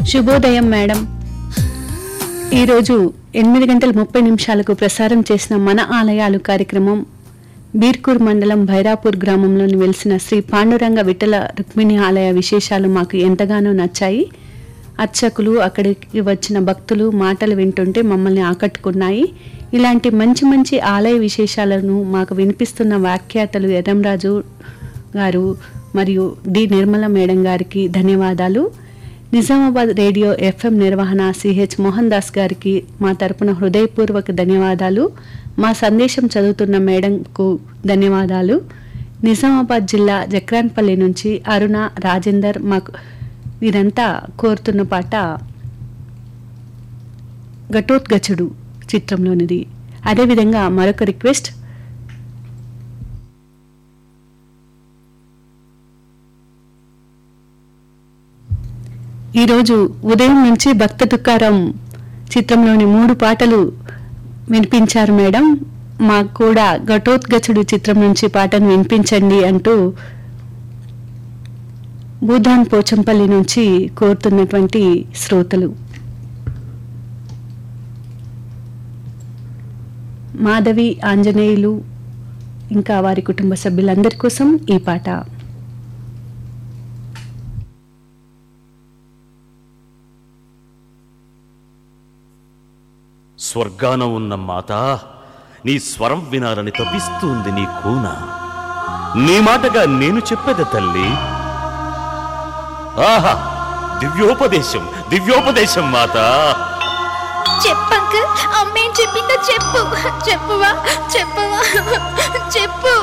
శుభోదయం మేడం ఈరోజు ఎనిమిది గంటల ముప్పై నిమిషాలకు ప్రసారం చేసిన మన ఆలయాలు కార్యక్రమం బీర్కూర్ మండలం భైరాపూర్ గ్రామంలోని వెలిసిన శ్రీ పాండురంగ విఠల రుక్మిణి ఆలయ విశేషాలు మాకు ఎంతగానో నచ్చాయి అర్చకులు అక్కడికి వచ్చిన భక్తులు మాటలు వింటుంటే మమ్మల్ని ఆకట్టుకున్నాయి ఇలాంటి మంచి మంచి ఆలయ విశేషాలను మాకు వినిపిస్తున్న వ్యాఖ్యాతలు ఎర్రంరాజు గారు మరియు డి నిర్మల మేడం గారికి ధన్యవాదాలు నిజామాబాద్ రేడియో ఎఫ్ఎం నిర్వహణ సిహెచ్ మోహన్ దాస్ గారికి మా తరపున హృదయపూర్వక ధన్యవాదాలు మా సందేశం చదువుతున్న మేడంకు ధన్యవాదాలు నిజామాబాద్ జిల్లా జక్రాన్పల్లి నుంచి అరుణ రాజేందర్ మాకు వీరంతా కోరుతున్న పాట ఘటోత్గచుడు చిత్రంలోనిది అదేవిధంగా మరొక రిక్వెస్ట్ ఈరోజు ఉదయం నుంచి భక్త తుకారం చిత్రంలోని మూడు పాటలు వినిపించారు మేడం మాకు కూడా ఘటోత్గచుడు చిత్రం నుంచి పాటను వినిపించండి అంటూ భూదాన్ పోచంపల్లి నుంచి కోరుతున్నటువంటి శ్రోతలు మాధవి ఆంజనేయులు ఇంకా వారి కుటుంబ సభ్యులందరి కోసం ఈ పాట స్వర్గాన ఉన్న మాత నీ స్వరం వినాలని తప్పిస్తుంది నీ కూన నీ మాటగా నేను చెప్పేది తల్లి ఆహా దివ్యోపదేశం దివ్యోపదేశం మాత చెప్పంక అమ్మేం చెప్పిందో చెప్పు చెప్పువా చెప్పవా చెప్పు